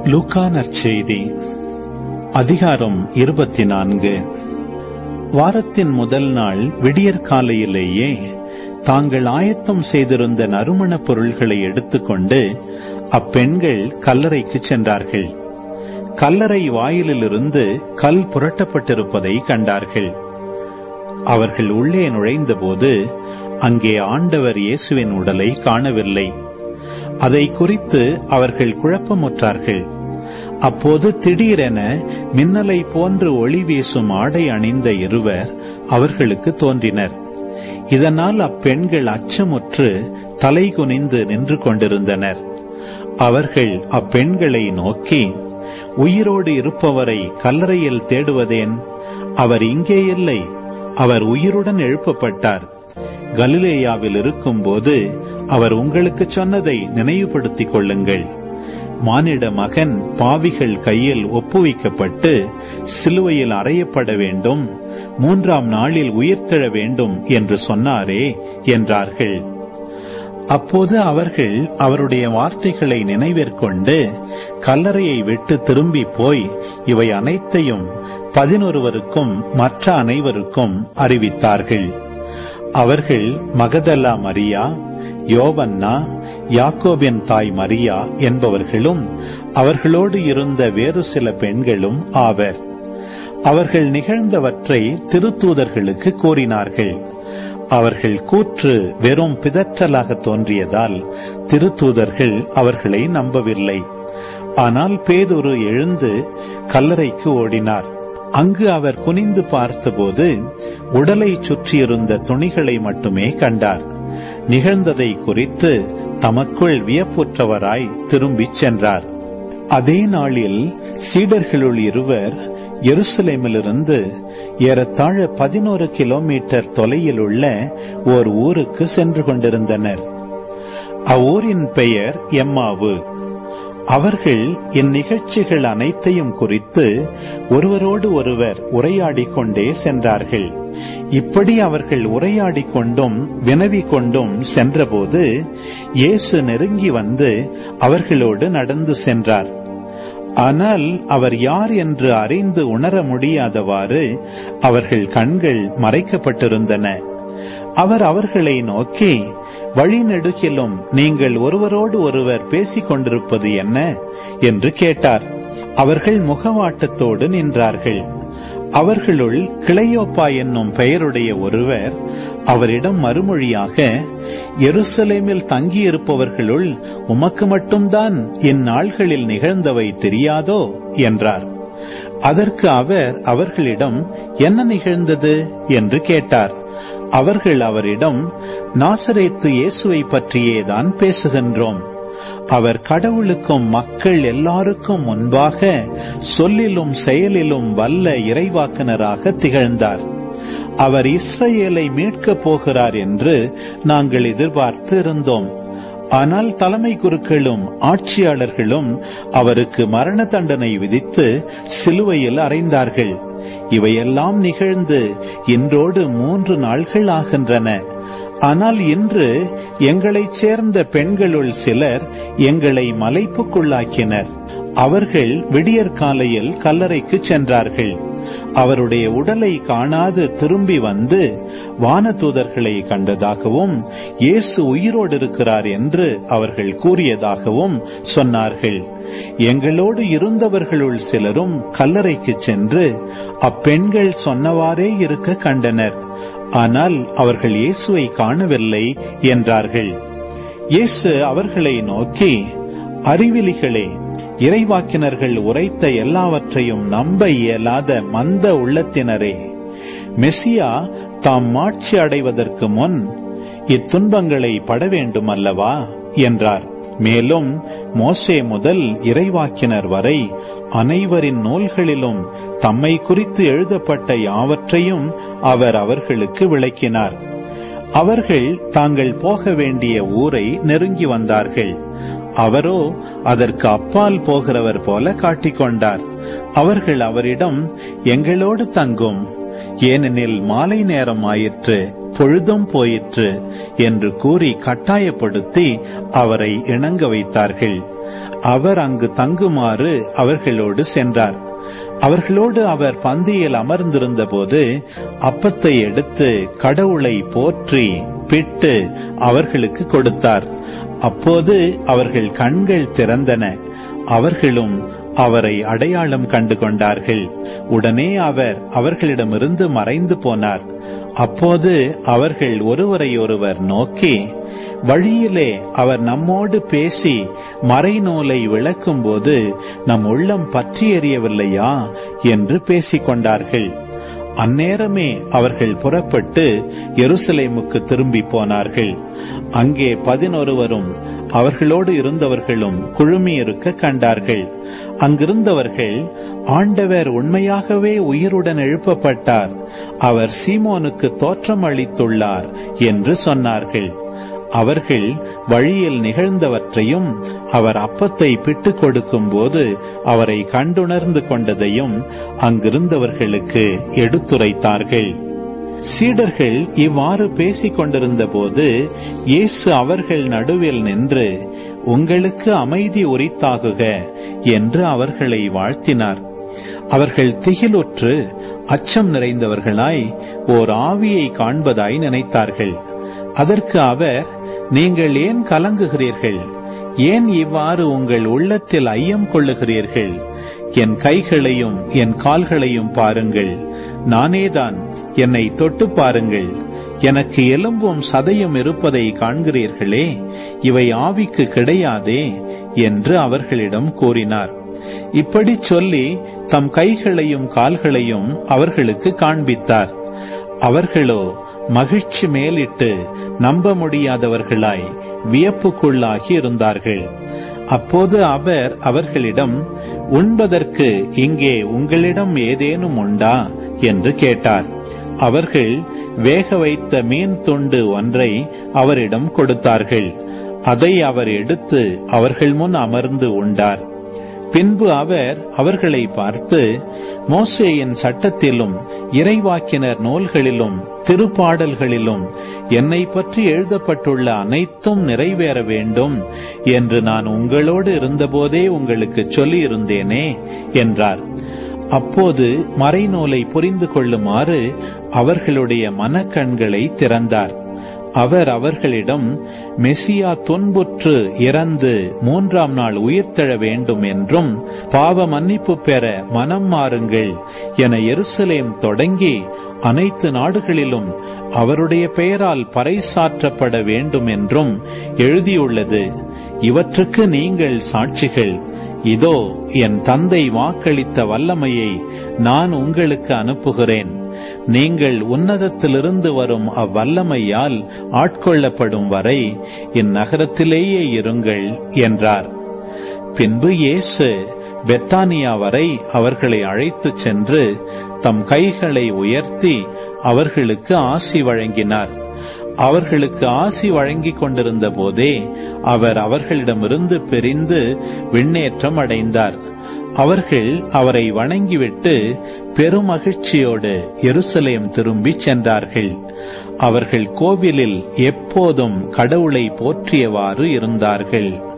லூக்கா நற்செய்தி அதிகாரம் இருபத்தி நான்கு வாரத்தின் முதல் நாள் விடியற்காலையிலேயே தாங்கள் ஆயத்தம் செய்திருந்த நறுமணப் பொருள்களை எடுத்துக்கொண்டு அப்பெண்கள் கல்லறைக்கு சென்றார்கள் கல்லறை வாயிலிலிருந்து கல் புரட்டப்பட்டிருப்பதை கண்டார்கள் அவர்கள் உள்ளே நுழைந்தபோது அங்கே ஆண்டவர் இயேசுவின் உடலை காணவில்லை அதை குறித்து அவர்கள் குழப்பமுற்றார்கள் அப்போது திடீரென மின்னலை போன்று ஒளி வீசும் ஆடை அணிந்த இருவர் அவர்களுக்கு தோன்றினர் இதனால் அப்பெண்கள் அச்சமுற்று தலை குனிந்து நின்று கொண்டிருந்தனர் அவர்கள் அப்பெண்களை நோக்கி உயிரோடு இருப்பவரை கல்லறையில் தேடுவதேன் அவர் இங்கே இல்லை அவர் உயிருடன் எழுப்பப்பட்டார் கலிலேயாவில் இருக்கும்போது அவர் உங்களுக்கு சொன்னதை நினைவுபடுத்திக் கொள்ளுங்கள் மானிட மகன் பாவிகள் கையில் ஒப்புவிக்கப்பட்டு சிலுவையில் அறையப்பட வேண்டும் மூன்றாம் நாளில் உயிர்த்தெழ வேண்டும் என்று சொன்னாரே என்றார்கள் அப்போது அவர்கள் அவருடைய வார்த்தைகளை நினைவிற்கொண்டு கல்லறையை விட்டு திரும்பி போய் இவை அனைத்தையும் பதினொருவருக்கும் மற்ற அனைவருக்கும் அறிவித்தார்கள் அவர்கள் மகதல்லா மரியா யோவன்னா யாக்கோபின் தாய் மரியா என்பவர்களும் அவர்களோடு இருந்த வேறு சில பெண்களும் ஆவர் அவர்கள் நிகழ்ந்தவற்றை திருத்தூதர்களுக்கு கூறினார்கள் அவர்கள் கூற்று வெறும் பிதற்றலாக தோன்றியதால் திருத்தூதர்கள் அவர்களை நம்பவில்லை ஆனால் பேதொரு எழுந்து கல்லறைக்கு ஓடினார் அங்கு அவர் குனிந்து பார்த்தபோது உடலை சுற்றியிருந்த துணிகளை மட்டுமே கண்டார் நிகழ்ந்ததை குறித்து தமக்குள் வியப்புற்றவராய் திரும்பிச் சென்றார் அதே நாளில் சீடர்களுள் இருவர் எருசலேமிலிருந்து ஏறத்தாழ பதினோரு கிலோமீட்டர் தொலையில் உள்ள ஓர் ஊருக்கு சென்று கொண்டிருந்தனர் அவ்வூரின் பெயர் எம்மாவு அவர்கள் இந்நிகழ்ச்சிகள் அனைத்தையும் குறித்து ஒருவரோடு ஒருவர் உரையாடிக் கொண்டே சென்றார்கள் இப்படி அவர்கள் உரையாடிக் கொண்டும் வினவிக் கொண்டும் சென்றபோது இயேசு நெருங்கி வந்து அவர்களோடு நடந்து சென்றார் ஆனால் அவர் யார் என்று அறிந்து உணர முடியாதவாறு அவர்கள் கண்கள் மறைக்கப்பட்டிருந்தன அவர் அவர்களை நோக்கி வழிநெடுகிலும் நீங்கள் ஒருவரோடு ஒருவர் பேசிக் கொண்டிருப்பது என்ன என்று கேட்டார் அவர்கள் முகவாட்டத்தோடு நின்றார்கள் அவர்களுள் கிளையோப்பா என்னும் பெயருடைய ஒருவர் அவரிடம் மறுமொழியாக எருசலேமில் தங்கியிருப்பவர்களுள் உமக்கு மட்டும்தான் இந்நாள்களில் நிகழ்ந்தவை தெரியாதோ என்றார் அதற்கு அவர் அவர்களிடம் என்ன நிகழ்ந்தது என்று கேட்டார் அவர்கள் அவரிடம் நாசரேத்து இயேசுவை பற்றியேதான் பேசுகின்றோம் அவர் கடவுளுக்கும் மக்கள் எல்லாருக்கும் முன்பாக சொல்லிலும் செயலிலும் வல்ல இறைவாக்கனராக திகழ்ந்தார் அவர் இஸ்ரேலை மீட்கப் போகிறார் என்று நாங்கள் எதிர்பார்த்து இருந்தோம் ஆனால் தலைமை குருக்களும் ஆட்சியாளர்களும் அவருக்கு மரண தண்டனை விதித்து சிலுவையில் அறைந்தார்கள் இவையெல்லாம் நிகழ்ந்து இன்றோடு மூன்று நாள்கள் ஆகின்றன ஆனால் இன்று எங்களைச் சேர்ந்த பெண்களுள் சிலர் எங்களை மலைப்புக்குள்ளாக்கினர் அவர்கள் விடியற்காலையில் கல்லறைக்கு சென்றார்கள் அவருடைய உடலை காணாது திரும்பி வந்து வானதூதர்களை கண்டதாகவும் இயேசு உயிரோடு இருக்கிறார் என்று அவர்கள் கூறியதாகவும் சொன்னார்கள் எங்களோடு இருந்தவர்களுள் சிலரும் கல்லறைக்கு சென்று அப்பெண்கள் சொன்னவாறே இருக்க கண்டனர் ஆனால் அவர்கள் இயேசுவை காணவில்லை என்றார்கள் இயேசு அவர்களை நோக்கி அறிவிலிகளே இறைவாக்கினர்கள் உரைத்த எல்லாவற்றையும் நம்ப இயலாத மந்த உள்ளத்தினரே மெசியா தாம் மாட்சி அடைவதற்கு முன் இத்துன்பங்களை பட வேண்டும் அல்லவா என்றார் மேலும் மோசே முதல் இறைவாக்கினர் வரை அனைவரின் நூல்களிலும் தம்மை குறித்து எழுதப்பட்ட யாவற்றையும் அவர் அவர்களுக்கு விளக்கினார் அவர்கள் தாங்கள் போக வேண்டிய ஊரை நெருங்கி வந்தார்கள் அவரோ அதற்கு அப்பால் போகிறவர் போல காட்டிக்கொண்டார் அவர்கள் அவரிடம் எங்களோடு தங்கும் ஏனெனில் மாலை நேரம் ஆயிற்று பொழுதும் போயிற்று என்று கூறி கட்டாயப்படுத்தி அவரை இணங்க வைத்தார்கள் அவர் அங்கு தங்குமாறு அவர்களோடு சென்றார் அவர்களோடு அவர் பந்தியில் அமர்ந்திருந்தபோது அப்பத்தை எடுத்து கடவுளை போற்றி பிட்டு அவர்களுக்கு கொடுத்தார் அப்போது அவர்கள் கண்கள் திறந்தன அவர்களும் அவரை அடையாளம் கண்டு கொண்டார்கள் உடனே அவர் அவர்களிடமிருந்து மறைந்து போனார் அப்போது அவர்கள் ஒருவரை ஒருவர் நோக்கி வழியிலே அவர் நம்மோடு பேசி மறைநூலை விளக்கும்போது நம் உள்ளம் பற்றி எறியவில்லையா என்று பேசிக் கொண்டார்கள் அந்நேரமே அவர்கள் புறப்பட்டு எருசலேமுக்கு திரும்பி போனார்கள் அங்கே பதினொருவரும் அவர்களோடு இருந்தவர்களும் குழுமியிருக்க கண்டார்கள் அங்கிருந்தவர்கள் ஆண்டவர் உண்மையாகவே உயிருடன் எழுப்பப்பட்டார் அவர் சீமோனுக்கு தோற்றம் அளித்துள்ளார் என்று சொன்னார்கள் அவர்கள் வழியில் நிகழ்ந்தவற்றையும் அவர் அப்பத்தை பிட்டுக் கொடுக்கும் போது அவரை கண்டுணர்ந்து கொண்டதையும் அங்கிருந்தவர்களுக்கு எடுத்துரைத்தார்கள் சீடர்கள் இவ்வாறு பேசிக் கொண்டிருந்த போது இயேசு அவர்கள் நடுவில் நின்று உங்களுக்கு அமைதி உரித்தாகுக என்று அவர்களை வாழ்த்தினார் அவர்கள் திகிலுற்று அச்சம் நிறைந்தவர்களாய் ஓர் ஆவியை காண்பதாய் நினைத்தார்கள் அதற்கு அவர் நீங்கள் ஏன் கலங்குகிறீர்கள் ஏன் இவ்வாறு உங்கள் உள்ளத்தில் ஐயம் கொள்ளுகிறீர்கள் என் கைகளையும் என் கால்களையும் பாருங்கள் நானேதான் என்னை தொட்டு பாருங்கள் எனக்கு எலும்பும் சதையும் இருப்பதை காண்கிறீர்களே இவை ஆவிக்கு கிடையாதே என்று அவர்களிடம் கூறினார் இப்படி சொல்லி தம் கைகளையும் கால்களையும் அவர்களுக்கு காண்பித்தார் அவர்களோ மகிழ்ச்சி மேலிட்டு நம்ப முடியாதவர்களாய் வியப்புக்குள்ளாகி இருந்தார்கள் அப்போது அவர் அவர்களிடம் உண்பதற்கு இங்கே உங்களிடம் ஏதேனும் உண்டா என்று கேட்டார் அவர்கள் வேக வைத்த மீன் துண்டு ஒன்றை அவரிடம் கொடுத்தார்கள் அதை அவர் எடுத்து அவர்கள் முன் அமர்ந்து உண்டார் பின்பு அவர் அவர்களை பார்த்து மோசேயின் சட்டத்திலும் இறைவாக்கினர் நூல்களிலும் திருப்பாடல்களிலும் என்னை பற்றி எழுதப்பட்டுள்ள அனைத்தும் நிறைவேற வேண்டும் என்று நான் உங்களோடு இருந்தபோதே உங்களுக்கு சொல்லியிருந்தேனே என்றார் அப்போது மறைநூலை புரிந்து கொள்ளுமாறு அவர்களுடைய மனக்கண்களை திறந்தார் அவர் அவர்களிடம் மெசியா துன்புற்று இறந்து மூன்றாம் நாள் உயிர்த்தெழ வேண்டும் என்றும் பாவ மன்னிப்பு பெற மனம் மாறுங்கள் என எருசலேம் தொடங்கி அனைத்து நாடுகளிலும் அவருடைய பெயரால் பறைசாற்றப்பட வேண்டும் என்றும் எழுதியுள்ளது இவற்றுக்கு நீங்கள் சாட்சிகள் இதோ என் தந்தை வாக்களித்த வல்லமையை நான் உங்களுக்கு அனுப்புகிறேன் நீங்கள் உன்னதத்திலிருந்து வரும் அவ்வல்லமையால் ஆட்கொள்ளப்படும் வரை இந்நகரத்திலேயே இருங்கள் என்றார் பின்பு இயேசு பெத்தானியா வரை அவர்களை அழைத்துச் சென்று தம் கைகளை உயர்த்தி அவர்களுக்கு ஆசி வழங்கினார் அவர்களுக்கு ஆசி வழங்கிக் கொண்டிருந்த போதே அவர் அவர்களிடமிருந்து பிரிந்து விண்ணேற்றம் அடைந்தார் அவர்கள் அவரை வணங்கிவிட்டு பெருமகிழ்ச்சியோடு எருசலேம் திரும்பிச் சென்றார்கள் அவர்கள் கோவிலில் எப்போதும் கடவுளை போற்றியவாறு இருந்தார்கள்